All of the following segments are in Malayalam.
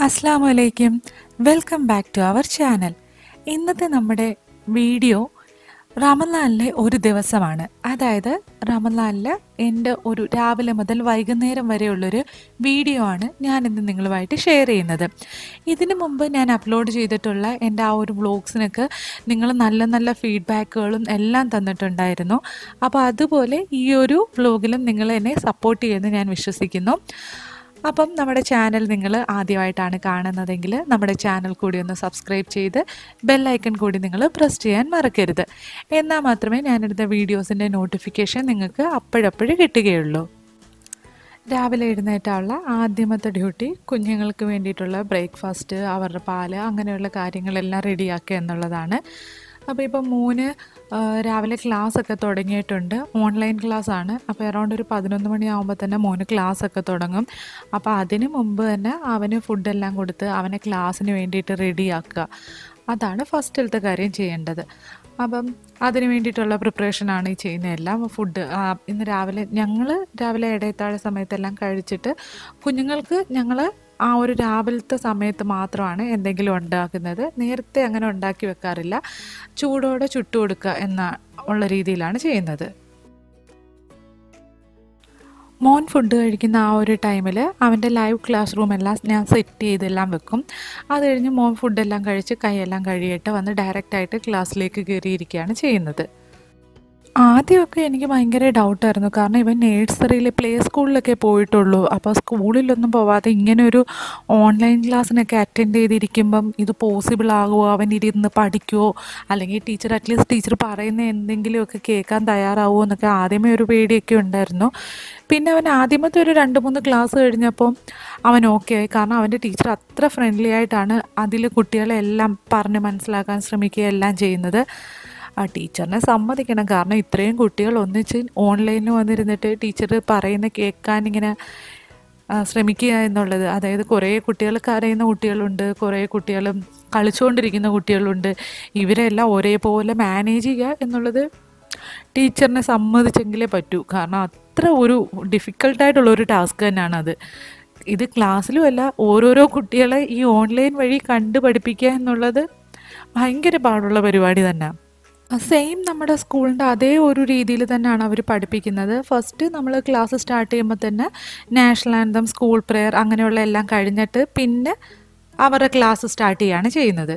അസ്സാം വലൈക്കും welcome back to our channel ഇന്നത്തെ നമ്മുടെ വീഡിയോ റമലാനിലെ ഒരു ദിവസമാണ് അതായത് റമലാനിലെ എൻ്റെ ഒരു രാവിലെ മുതൽ വൈകുന്നേരം വരെയുള്ളൊരു വീഡിയോ ആണ് ഞാൻ ഇന്ന് നിങ്ങളുമായിട്ട് ഷെയർ ചെയ്യുന്നത് ഇതിനു മുമ്പ് ഞാൻ അപ്ലോഡ് ചെയ്തിട്ടുള്ള എൻ്റെ ആ ഒരു വ്ളോഗ്സിനൊക്കെ നിങ്ങൾ നല്ല നല്ല ഫീഡ്ബാക്കുകളും എല്ലാം തന്നിട്ടുണ്ടായിരുന്നു അപ്പോൾ അതുപോലെ ഈ ഒരു വ്ളോഗിലും നിങ്ങൾ എന്നെ സപ്പോർട്ട് ചെയ്യുമെന്ന് ഞാൻ വിശ്വസിക്കുന്നു അപ്പം നമ്മുടെ ചാനൽ നിങ്ങൾ ആദ്യമായിട്ടാണ് കാണുന്നതെങ്കിൽ നമ്മുടെ ചാനൽ കൂടി ഒന്ന് സബ്സ്ക്രൈബ് ചെയ്ത് ബെല്ലൈക്കൺ കൂടി നിങ്ങൾ പ്രസ് ചെയ്യാൻ മറക്കരുത് എന്നാൽ മാത്രമേ ഞാനെടുത്ത വീഡിയോസിൻ്റെ നോട്ടിഫിക്കേഷൻ നിങ്ങൾക്ക് അപ്പോഴപ്പോഴും കിട്ടുകയുള്ളൂ രാവിലെ എഴുന്നേറ്റുള്ള ആദ്യമത്തെ ഡ്യൂട്ടി കുഞ്ഞുങ്ങൾക്ക് വേണ്ടിയിട്ടുള്ള ബ്രേക്ക്ഫാസ്റ്റ് അവരുടെ പാല് അങ്ങനെയുള്ള കാര്യങ്ങളെല്ലാം റെഡിയാക്കുക എന്നുള്ളതാണ് അപ്പോൾ ഇപ്പോൾ മൂന്ന് ആ, രാവിലെ ക്ലാസ് ഒക്കെ തുടങ്ങിയിട്ടുണ്ട് ഓൺലൈൻ ക്ലാസ് ആണ് അപ്പോൾ അറൗണ്ട് ഒരു പതിനൊന്ന് മണിയാകുമ്പോൾ തന്നെ മോന് ക്ലാസ് ഒക്കെ തുടങ്ങും അപ്പോൾ അതിന് മുമ്പ് തന്നെ അവന് ഫുഡെല്ലാം കൊടുത്ത് അവനെ ക്ലാസ്സിന് വേണ്ടിയിട്ട് റെഡിയാക്കുക അതാണ് ഫസ്റ്റിലത്തെ കാര്യം ചെയ്യേണ്ടത് അപ്പം അതിന് വേണ്ടിയിട്ടുള്ള പ്രിപ്പറേഷനാണ് ഈ ചെയ്യുന്നതെല്ലാം ഫുഡ് ഇന്ന് രാവിലെ ഞങ്ങൾ രാവിലെ ഇടയത്താഴ സമയത്തെല്ലാം കഴിച്ചിട്ട് കുഞ്ഞുങ്ങൾക്ക് ഞങ്ങൾ ആ ഒരു രാവിലത്തെ സമയത്ത് മാത്രമാണ് എന്തെങ്കിലും ഉണ്ടാക്കുന്നത് നേരത്തെ അങ്ങനെ ഉണ്ടാക്കി വെക്കാറില്ല ചൂടോടെ ചുട്ടു കൊടുക്കുക എന്ന ഉള്ള രീതിയിലാണ് ചെയ്യുന്നത് മോൻ ഫുഡ് കഴിക്കുന്ന ആ ഒരു ടൈമിൽ അവൻ്റെ ലൈവ് ക്ലാസ് റൂം എല്ലാം ഞാൻ സെറ്റ് ചെയ്തെല്ലാം വെക്കും അത് കഴിഞ്ഞ് മോൻ ഫുഡെല്ലാം കഴിച്ച് കൈയെല്ലാം കഴുകിയിട്ട് വന്ന് ഡയറക്റ്റായിട്ട് ക്ലാസ്സിലേക്ക് കയറിയിരിക്കുകയാണ് ചെയ്യുന്നത് ആദ്യമൊക്കെ എനിക്ക് ഭയങ്കര ഡൗട്ടായിരുന്നു കാരണം ഇവൻ നേഴ്സറിയിൽ പ്ലേ സ്കൂളിലൊക്കെ പോയിട്ടുള്ളൂ അപ്പോൾ സ്കൂളിലൊന്നും പോവാതെ ഇങ്ങനെ ഒരു ഓൺലൈൻ ക്ലാസ്സിനൊക്കെ അറ്റൻഡ് ചെയ്തിരിക്കുമ്പം ഇത് പോസിബിൾ ആകുമോ അവൻ ഇരുന്ന് പഠിക്കുമോ അല്ലെങ്കിൽ ടീച്ചർ അറ്റ്ലീസ്റ്റ് ടീച്ചർ പറയുന്ന എന്തെങ്കിലുമൊക്കെ കേൾക്കാൻ തയ്യാറാവുമോ എന്നൊക്കെ ആദ്യമേ ഒരു പേടിയൊക്കെ ഉണ്ടായിരുന്നു പിന്നെ അവൻ ആദ്യമത്തെ ഒരു രണ്ട് മൂന്ന് ക്ലാസ് കഴിഞ്ഞപ്പോൾ അവൻ ഓക്കെ ആയി കാരണം അവൻ്റെ ടീച്ചർ അത്ര ഫ്രണ്ട്ലി ആയിട്ടാണ് അതിൽ കുട്ടികളെ എല്ലാം പറഞ്ഞ് മനസ്സിലാക്കാൻ ശ്രമിക്കുക എല്ലാം ചെയ്യുന്നത് ആ ടീച്ചറിനെ സമ്മതിക്കണം കാരണം ഇത്രയും കുട്ടികൾ ഒന്നിച്ച് ഓൺലൈനിൽ വന്നിരുന്നിട്ട് ടീച്ചർ പറയുന്ന കേൾക്കാൻ ഇങ്ങനെ ആ, ശ്രമിക്കുക എന്നുള്ളത് അതായത് കുറേ കുട്ടികൾ കരയുന്ന കുട്ടികളുണ്ട് കുറേ കുട്ടികൾ കളിച്ചുകൊണ്ടിരിക്കുന്ന കുട്ടികളുണ്ട് ഇവരെല്ലാം ഒരേപോലെ മാനേജ് ചെയ്യുക എന്നുള്ളത് ടീച്ചറിനെ സമ്മതിച്ചെങ്കിലേ പറ്റൂ കാരണം അത്ര ഒരു ഡിഫിക്കൽട്ടായിട്ടുള്ള ഒരു ടാസ്ക് തന്നെയാണ് അത് ഇത് ക്ലാസ്സിലുമല്ല ഓരോരോ കുട്ടികളെ ഈ ഓൺലൈൻ വഴി കണ്ട് പഠിപ്പിക്കുക എന്നുള്ളത് ഭയങ്കര പാടുള്ള പരിപാടി തന്നെ സെയിം നമ്മുടെ സ്കൂളിൻ്റെ അതേ ഒരു രീതിയിൽ തന്നെയാണ് അവർ പഠിപ്പിക്കുന്നത് ഫസ്റ്റ് നമ്മൾ ക്ലാസ് സ്റ്റാർട്ട് ചെയ്യുമ്പോൾ തന്നെ നാഷണൽ ആന്തം സ്കൂൾ പ്രെയർ അങ്ങനെയുള്ള എല്ലാം കഴിഞ്ഞിട്ട് പിന്നെ അവരുടെ ക്ലാസ് സ്റ്റാർട്ട് ചെയ്യുകയാണ് ചെയ്യുന്നത്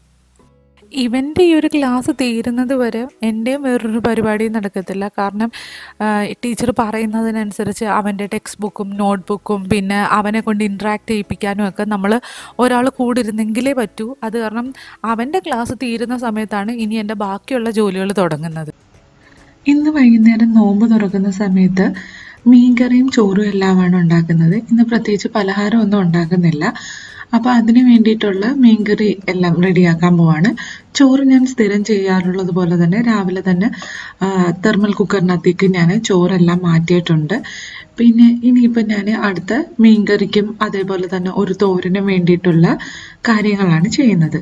ഇവൻ്റെ ഈ ഒരു ക്ലാസ് തീരുന്നത് വരെ എൻ്റെയും വേറൊരു പരിപാടിയും നടക്കത്തില്ല കാരണം ടീച്ചർ പറയുന്നതിനനുസരിച്ച് അവൻ്റെ ടെക്സ്റ്റ് ബുക്കും നോട്ട് ബുക്കും പിന്നെ അവനെ കൊണ്ട് ഇൻട്രാക്ട് ചെയ്യിപ്പിക്കാനും ഒക്കെ നമ്മൾ ഒരാൾ കൂടെ ഇരുന്നെങ്കിലേ പറ്റൂ അത് കാരണം അവൻ്റെ ക്ലാസ് തീരുന്ന സമയത്താണ് ഇനി എൻ്റെ ബാക്കിയുള്ള ജോലികൾ തുടങ്ങുന്നത് ഇന്ന് വൈകുന്നേരം നോമ്പ് തുറക്കുന്ന സമയത്ത് മീൻകറിയും ചോറും എല്ലാമാണ് ഉണ്ടാക്കുന്നത് ഇന്ന് പ്രത്യേകിച്ച് പലഹാരം ഒന്നും ഉണ്ടാക്കുന്നില്ല അപ്പോൾ അതിന് വേണ്ടിയിട്ടുള്ള മീൻകറി എല്ലാം റെഡിയാക്കാൻ പോവാണ് ചോറ് ഞാൻ സ്ഥിരം ചെയ്യാറുള്ളത് പോലെ തന്നെ രാവിലെ തന്നെ ആ, തെർമൽ കുക്കറിനകത്തേക്ക് ഞാൻ ചോറെല്ലാം മാറ്റിയിട്ടുണ്ട് പിന്നെ ഇനിയിപ്പോൾ ഞാൻ അടുത്ത മീൻകറിക്കും അതേപോലെ തന്നെ ഒരു തോരനും വേണ്ടിയിട്ടുള്ള കാര്യങ്ങളാണ് ചെയ്യുന്നത്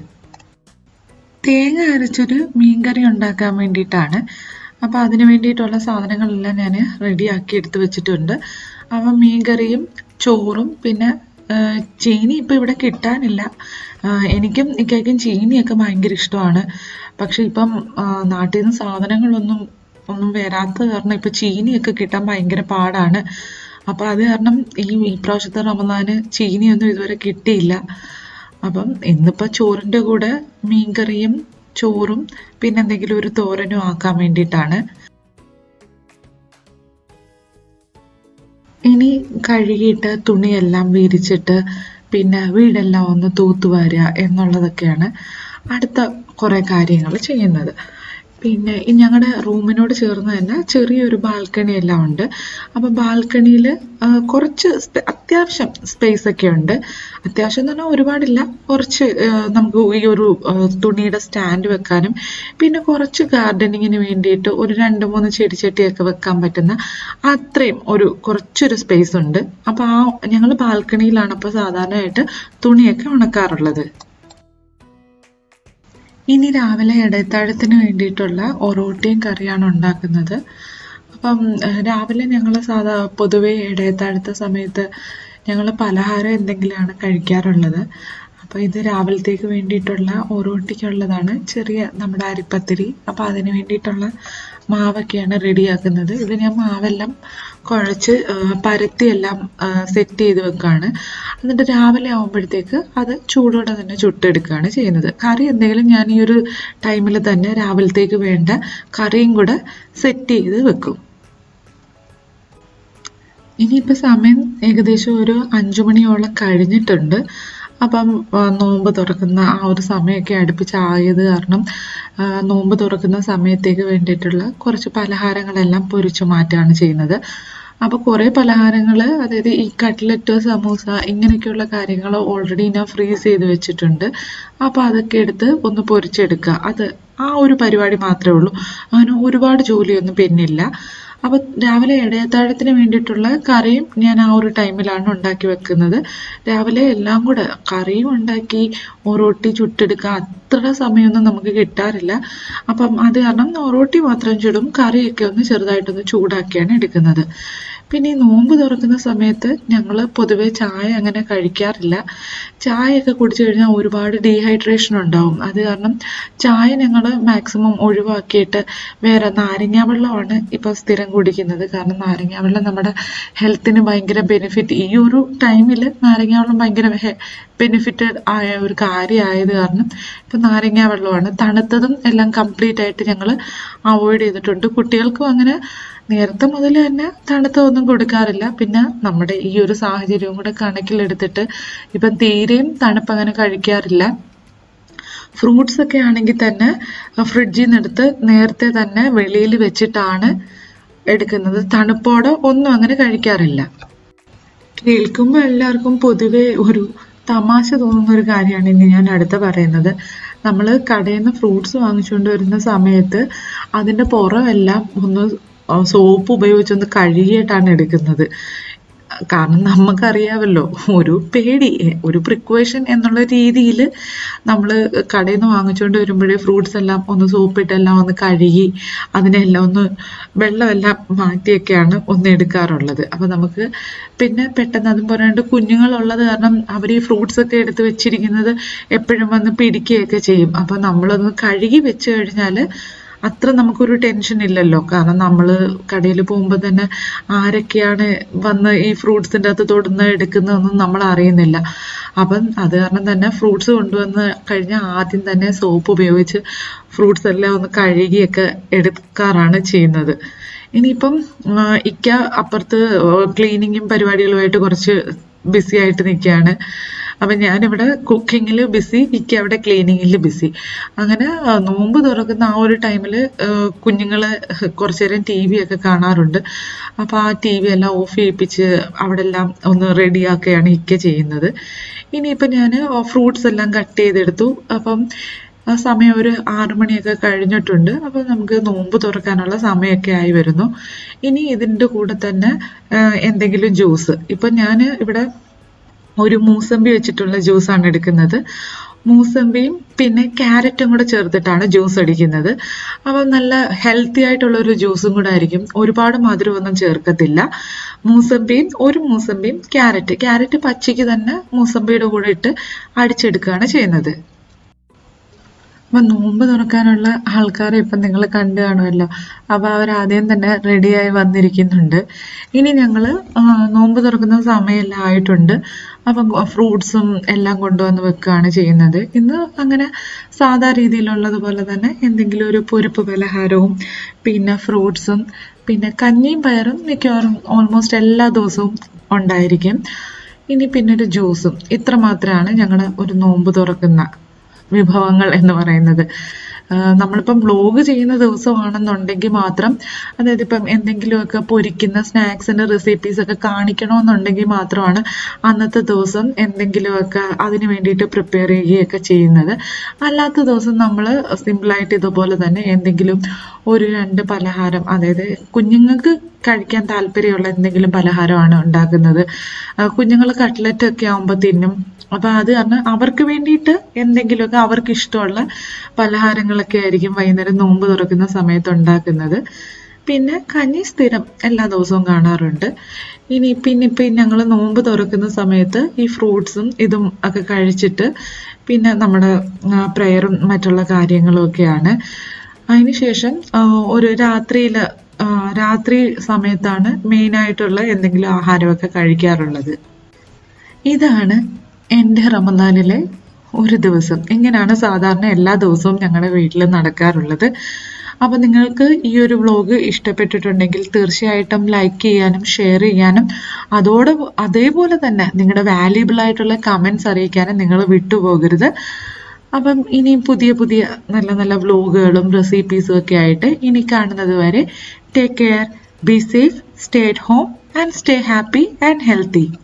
തേങ്ങ അരച്ചൊരു മീൻകറി ഉണ്ടാക്കാൻ വേണ്ടിയിട്ടാണ് അപ്പോൾ അതിന് വേണ്ടിയിട്ടുള്ള സാധനങ്ങളെല്ലാം ഞാൻ റെഡിയാക്കി എടുത്ത് വെച്ചിട്ടുണ്ട് അപ്പം മീൻകറിയും ചോറും പിന്നെ ആ, ചീനി ഇപ്പം ഇവിടെ കിട്ടാനില്ല ആ, എനിക്കും ഇക്കയ്ക്കും ചീനിയൊക്കെ ഭയങ്കര ഇഷ്ടമാണ് പക്ഷെ ഇപ്പം ആ, നാട്ടിൽ നിന്ന് സാധനങ്ങളൊന്നും ഒന്നും വരാത്ത കാരണം ഇപ്പം ചീനിയൊക്കെ കിട്ടാൻ ഭയങ്കര പാടാണ് അപ്പം അത് കാരണം ഈ ഈ പ്രാവശ്യത്തെ റമദാന് ചീനിയൊന്നും ഇതുവരെ കിട്ടിയില്ല അപ്പം ഇന്നിപ്പോൾ ചോറിൻ്റെ കൂടെ മീൻകറിയും ചോറും പിന്നെ എന്തെങ്കിലും ഒരു തോരനും ആക്കാൻ വേണ്ടിയിട്ടാണ് ഇനി കഴുകിയിട്ട് തുണിയെല്ലാം വിരിച്ചിട്ട് പിന്നെ വീടെല്ലാം ഒന്ന് തൂത്തുവാരുക എന്നുള്ളതൊക്കെയാണ് അടുത്ത കുറേ കാര്യങ്ങൾ ചെയ്യുന്നത് പിന്നെ ഈ ഞങ്ങളുടെ റൂമിനോട് ചേർന്ന് തന്നെ ചെറിയൊരു ബാൽക്കണി എല്ലാം ഉണ്ട് അപ്പോൾ ബാൽക്കണിയിൽ കുറച്ച് സ്പെ- അത്യാവശ്യം സ്പേസ് ഒക്കെ ഉണ്ട് അത്യാവശ്യം എന്ന് പറഞ്ഞാൽ ഒരുപാടില്ല കുറച്ച് ആ, നമുക്ക് ഈ ഒരു ആ, തുണിയുടെ സ്റ്റാൻഡ് വെക്കാനും പിന്നെ കുറച്ച് ഗാർഡനിങ്ങിന് വേണ്ടിയിട്ട് ഒരു രണ്ട് മൂന്ന് ചെടിച്ചട്ടിയൊക്കെ വെക്കാൻ പറ്റുന്ന അത്രയും ഒരു കുറച്ചൊരു സ്പേസ് ഉണ്ട് അപ്പോൾ ആ ഞങ്ങൾ ബാൽക്കണിയിലാണ് അപ്പോൾ സാധാരണയായിട്ട് തുണിയൊക്കെ ഉണക്കാറുള്ളത് ഇനി രാവിലെ ഇടയത്താഴത്തിന് വേണ്ടിയിട്ടുള്ള ഒറോട്ടിയും കറിയാണ് ഉണ്ടാക്കുന്നത് അപ്പം ഏഹ്, രാവിലെ ഞങ്ങൾ സാധാ പൊതുവെ ഇടയത്താഴത്തെ സമയത്ത് ഞങ്ങൾ പലഹാരം എന്തെങ്കിലുമാണ് കഴിക്കാറുള്ളത് അപ്പോൾ ഇത് രാവിലത്തേക്ക് വേണ്ടിയിട്ടുള്ള ഓരോട്ടിക്കുള്ളതാണ് ചെറിയ നമ്മുടെ അരിപ്പത്തിരി അപ്പോൾ അതിന് വേണ്ടിയിട്ടുള്ള മാവൊക്കെയാണ് റെഡിയാക്കുന്നത് ഇത് ഞാൻ മാവെല്ലാം കുഴച്ച് ആ, പരത്തിയെല്ലാം സെറ്റ് ചെയ്ത് വെക്കുകയാണ് എന്നിട്ട് രാവിലെ ആകുമ്പോഴത്തേക്ക് അത് ചൂടോടെ തന്നെ ചുട്ടെടുക്കുകയാണ് ചെയ്യുന്നത് കറി എന്തെങ്കിലും ഞാൻ ഈ ഒരു ടൈമിൽ തന്നെ രാവിലത്തേക്ക് വേണ്ട കറിയും കൂടെ സെറ്റ് ചെയ്ത് വെക്കും ഇനിയിപ്പോൾ സമയം ഏകദേശം ഒരു അഞ്ചു മണിയോളം കഴിഞ്ഞിട്ടുണ്ട് അപ്പം ആ, നോമ്പ് തുറക്കുന്ന ആ ഒരു സമയമൊക്കെ അടുപ്പിച്ചായത് കാരണം ആ, നോമ്പ് തുറക്കുന്ന സമയത്തേക്ക് വേണ്ടിയിട്ടുള്ള കുറച്ച് പലഹാരങ്ങളെല്ലാം പൊരിച്ചു മാറ്റുകയാണ് ചെയ്യുന്നത് അപ്പോൾ കുറേ പലഹാരങ്ങൾ അതായത് ഈ കട്ട്ലറ്റ് സമൂസ ഇങ്ങനെയൊക്കെയുള്ള കാര്യങ്ങൾ ഓൾറെഡി ഞാൻ ഫ്രീസ് ചെയ്ത് വെച്ചിട്ടുണ്ട് അപ്പോൾ അതൊക്കെ എടുത്ത് ഒന്ന് പൊരിച്ചെടുക്കുക അത് ആ ഒരു പരിപാടി മാത്രമേ ഉള്ളൂ അങ്ങനെ ഒരുപാട് ജോലിയൊന്നും പിന്നില്ല അപ്പോൾ രാവിലെ ഇടയത്താഴത്തിന് വേണ്ടിയിട്ടുള്ള കറിയും ഞാൻ ആ ഒരു ടൈമിലാണ് ഉണ്ടാക്കി വെക്കുന്നത് രാവിലെ എല്ലാം കൂടെ കറിയും ഉണ്ടാക്കി ഒറോട്ടി ചുട്ടെടുക്കുക അത്ര സമയമൊന്നും നമുക്ക് കിട്ടാറില്ല അപ്പം അത് കാരണം ഒറോട്ടി മാത്രം ചുടും കറിയൊക്കെ ഒന്ന് ചെറുതായിട്ടൊന്ന് ചൂടാക്കിയാണ് എടുക്കുന്നത് പിന്നെ ഈ നോമ്പ് തുറക്കുന്ന സമയത്ത് ഞങ്ങൾ പൊതുവേ ചായ അങ്ങനെ കഴിക്കാറില്ല ചായയൊക്കെ കുടിച്ചു കഴിഞ്ഞാൽ ഒരുപാട് ഡീഹൈഡ്രേഷൻ ഉണ്ടാവും അത് കാരണം ചായ ഞങ്ങൾ മാക്സിമം ഒഴിവാക്കിയിട്ട് വേറെ നാരങ്ങാ വെള്ളമാണ് ഇപ്പോൾ സ്ഥിരം കുടിക്കുന്നത് കാരണം നാരങ്ങാ വെള്ളം നമ്മുടെ ഹെൽത്തിന് ഭയങ്കര ബെനിഫിറ്റ് ഈ ഒരു ടൈമിൽ നാരങ്ങാ വെള്ളം ഭയങ്കര ബെനിഫിറ്റഡ് ആയ ഒരു കാര്യമായത് കാരണം ഇപ്പം നാരങ്ങാ വെള്ളമാണ് തണുത്തതും എല്ലാം കംപ്ലീറ്റ് ആയിട്ട് ഞങ്ങൾ അവോയ്ഡ് ചെയ്തിട്ടുണ്ട് കുട്ടികൾക്കും അങ്ങനെ നേരത്തെ മുതൽ തന്നെ തണുത്തതൊന്നും കൊടുക്കാറില്ല പിന്നെ നമ്മുടെ ഈ ഒരു സാഹചര്യവും കൂടെ കണക്കിലെടുത്തിട്ട് ഇപ്പം തീരെയും തണുപ്പ് അങ്ങനെ കഴിക്കാറില്ല ഫ്രൂട്ട്സ് ഒക്കെ ആണെങ്കിൽ തന്നെ ഫ്രിഡ്ജിൽ നിന്ന് എടുത്ത് നേരത്തെ തന്നെ വെളിയിൽ വെച്ചിട്ടാണ് എടുക്കുന്നത് തണുപ്പോടെ ഒന്നും അങ്ങനെ കഴിക്കാറില്ല കേൾക്കുമ്പോൾ എല്ലാവർക്കും പൊതുവെ ഒരു തമാശ തോന്നുന്ന ഒരു കാര്യമാണ് ഇനി ഞാൻ അടുത്ത പറയുന്നത് നമ്മൾ കടയിൽ നിന്ന് ഫ്രൂട്ട്സ് വാങ്ങിച്ചുകൊണ്ട് വരുന്ന സമയത്ത് അതിൻ്റെ പുറമെല്ലാം ഒന്ന് സോപ്പ് ഉപയോഗിച്ചൊന്ന് കഴുകിയിട്ടാണ് എടുക്കുന്നത് കാരണം നമുക്കറിയാമല്ലോ ഒരു പേടി ഒരു പ്രിക്വേഷൻ എന്നുള്ള രീതിയിൽ നമ്മൾ കടയിൽ നിന്ന് വാങ്ങിച്ചുകൊണ്ട് വരുമ്പോഴേ ഫ്രൂട്ട്സ് എല്ലാം ഒന്ന് സോപ്പിട്ടെല്ലാം ഒന്ന് കഴുകി അതിനെല്ലാം ഒന്ന് വെള്ളമെല്ലാം മാറ്റിയൊക്കെയാണ് ഒന്ന് എടുക്കാറുള്ളത് അപ്പോൾ നമുക്ക് പിന്നെ പെട്ടെന്ന് അതും പറയാണ്ട് കുഞ്ഞുങ്ങളുള്ളത് കാരണം അവർ ഈ ഫ്രൂട്ട്സ് ഒക്കെ എടുത്ത് വെച്ചിരിക്കുന്നത് എപ്പോഴും വന്ന് പിടിക്കുകയൊക്കെ ചെയ്യും അപ്പോൾ നമ്മളൊന്ന് കഴുകി വെച്ച് കഴിഞ്ഞാൽ അത്ര നമുക്കൊരു ടെൻഷൻ ഇല്ലല്ലോ കാരണം നമ്മൾ കടയിൽ പോകുമ്പോൾ തന്നെ ആരൊക്കെയാണ് വന്ന് ഈ ഫ്രൂട്ട്സിൻ്റെ അകത്ത് തൊടുന്ന എടുക്കുന്നതെന്നും നമ്മൾ അറിയുന്നില്ല അപ്പം അത് കാരണം തന്നെ ഫ്രൂട്ട്സ് കൊണ്ടുവന്ന് കഴിഞ്ഞാൽ ആദ്യം തന്നെ സോപ്പ് ഉപയോഗിച്ച് ഫ്രൂട്ട്സ് എല്ലാം ഒന്ന് കഴുകിയൊക്കെ എടുക്കാറാണ് ചെയ്യുന്നത് ഇനിയിപ്പം ആ, ഇക്ക അപ്പുറത്ത് ക്ലീനിങ്ങും പരിപാടികളുമായിട്ട് കുറച്ച് ബിസി ആയിട്ട് നിൽക്കുകയാണ് അപ്പം ഞാനിവിടെ കുക്കിങ്ങിൽ ബിസി ഇക്ക അവിടെ ക്ലീനിങ്ങിൽ ബിസി അങ്ങനെ ആ, നോമ്പ് തുറക്കുന്ന ആ ഒരു ടൈമിൽ കുഞ്ഞുങ്ങൾ കുറച്ച് നേരം ടി വി ഒക്കെ കാണാറുണ്ട് അപ്പോൾ ആ ടി വി എല്ലാം ഓഫ് ചെയ്യിപ്പിച്ച് അവിടെ എല്ലാം ഒന്ന് റെഡിയാക്കുകയാണ് ഇക്ക ചെയ്യുന്നത് ഇനിയിപ്പോൾ ഞാൻ ഫ്രൂട്ട്സ് എല്ലാം കട്ട് ചെയ്തെടുത്തു അപ്പം ആ സമയം ഒരു ആറു മണിയൊക്കെ കഴിഞ്ഞിട്ടുണ്ട് അപ്പോൾ നമുക്ക് നോമ്പ് തുറക്കാനുള്ള സമയമൊക്കെ ആയി വരുന്നു ഇനി ഇതിൻ്റെ കൂടെ തന്നെ ആ, എന്തെങ്കിലും ജ്യൂസ് ഇപ്പം ഞാൻ ഇവിടെ ഒരു മൂസമ്പി വെച്ചിട്ടുള്ള ജ്യൂസാണ് എടുക്കുന്നത് മൂസമ്പിയും പിന്നെ ക്യാരറ്റും കൂടെ ചേർത്തിട്ടാണ് ജ്യൂസ് അടിക്കുന്നത് അപ്പം നല്ല ഹെൽത്തി ആയിട്ടുള്ള ഒരു ജ്യൂസും കൂടെ ആയിരിക്കും ഒരുപാട് മധുരമൊന്നും ചേർക്കത്തില്ല മൂസമ്പിയും ഒരു മൂസമ്പിയും ക്യാരറ്റ് ക്യാരറ്റ് പച്ചയ്ക്ക് തന്നെ മൂസമ്പിയുടെ കൂടെ ഇട്ട് അടിച്ചെടുക്കുകയാണ് ചെയ്യുന്നത് അപ്പം നോമ്പ് തുറക്കാനുള്ള ആൾക്കാരെ ഇപ്പം നിങ്ങൾ കണ്ടു കാണുമല്ലോ അപ്പോൾ അവർ ആദ്യം തന്നെ റെഡിയായി വന്നിരിക്കുന്നുണ്ട് ഇനി ഞങ്ങൾ നോമ്പ് തുറക്കുന്ന സമയമെല്ലാം ആയിട്ടുണ്ട് അപ്പം ഫ്രൂട്ട്സും എല്ലാം കൊണ്ടുവന്ന് വെക്കുകയാണ് ചെയ്യുന്നത് ഇന്ന് അങ്ങനെ സാധാ രീതിയിലുള്ളതുപോലെ തന്നെ എന്തെങ്കിലും ഒരു പൊരിപ്പ് പലഹാരവും പിന്നെ ഫ്രൂട്ട്സും പിന്നെ കഞ്ഞിയും പയറും മിക്കവാറും ഓൾമോസ്റ്റ് എല്ലാ ദിവസവും ഉണ്ടായിരിക്കും ഇനി പിന്നെ ഒരു ജ്യൂസും ഇത്ര മാത്രമാണ് ഞങ്ങൾ ഒരു നോമ്പ് തുറക്കുന്ന വിഭവങ്ങൾ എന്ന് പറയുന്നത് ആഹ് നമ്മളിപ്പം വ്ലോഗ് ചെയ്യുന്ന ദിവസമാണെന്നുണ്ടെങ്കിൽ മാത്രം അതായത് ഇപ്പം എന്തെങ്കിലുമൊക്കെ പൊരിക്കുന്ന സ്നാക്സിൻ്റെ റെസിപ്പീസ് ഒക്കെ കാണിക്കണമെന്നുണ്ടെങ്കിൽ മാത്രമാണ് അന്നത്തെ ദിവസം എന്തെങ്കിലുമൊക്കെ അതിന് വേണ്ടിയിട്ട് പ്രിപ്പയർ ചെയ്യുകയൊക്കെ ചെയ്യുന്നത് അല്ലാത്ത ദിവസം നമ്മൾ സിമ്പിളായിട്ട് ഇതുപോലെ തന്നെ എന്തെങ്കിലും ഒരു രണ്ട് പലഹാരം അതായത് കുഞ്ഞുങ്ങൾക്ക് കഴിക്കാൻ താല്പര്യമുള്ള എന്തെങ്കിലും പലഹാരമാണ് ഉണ്ടാക്കുന്നത് കുഞ്ഞുങ്ങൾ കട്ട്ലറ്റ് ഒക്കെ ആകുമ്പോൾ തിന്നും അപ്പോൾ അത് കാരണം അവർക്ക് വേണ്ടിയിട്ട് എന്തെങ്കിലുമൊക്കെ അവർക്ക് ഇഷ്ടമുള്ള പലഹാരങ്ങളൊക്കെ ആയിരിക്കും വൈകുന്നേരം നോമ്പ് തുറക്കുന്ന സമയത്ത് ഉണ്ടാക്കുന്നത് പിന്നെ കഞ്ഞി സ്ഥിരം എല്ലാ ദിവസവും കാണാറുണ്ട് ഇനി പിന്നെ ഇപ്പം ഞങ്ങൾ നോമ്പ് തുറക്കുന്ന സമയത്ത് ഈ ഫ്രൂട്ട്സും ഇതും ഒക്കെ കഴിച്ചിട്ട് പിന്നെ നമ്മുടെ പ്രെയറും മറ്റുള്ള കാര്യങ്ങളും ഒക്കെയാണ് അതിനുശേഷം ആ, ഒരു രാത്രിയിൽ രാത്രി സമയത്താണ് മെയിനായിട്ടുള്ള എന്തെങ്കിലും ആഹാരമൊക്കെ കഴിക്കാറുള്ളത് ഇതാണ് എൻ്റെ റമദാനിലെ ഒരു ദിവസം ഇങ്ങനെയാണ് സാധാരണ എല്ലാ ദിവസവും ഞങ്ങളുടെ വീട്ടിൽ നടക്കാറുള്ളത് അപ്പോൾ നിങ്ങൾക്ക് ഈ ഒരു വ്ലോഗ് ഇഷ്ടപ്പെട്ടിട്ടുണ്ടെങ്കിൽ തീർച്ചയായിട്ടും ലൈക്ക് ചെയ്യാനും ഷെയർ ചെയ്യാനും അതോടെ അതേപോലെ തന്നെ നിങ്ങളുടെ വാല്യുബിൾ ആയിട്ടുള്ള കമൻസ് അറിയിക്കാനും നിങ്ങൾ വിട്ടുപോകരുത് അപ്പം ഇനിയും പുതിയ പുതിയ നല്ല നല്ല വ്ലോഗുകളും റെസിപ്പീസും ഒക്കെ ആയിട്ട് ഇനി കാണുന്നത് വരെ take care be safe stay at home and stay happy and healthy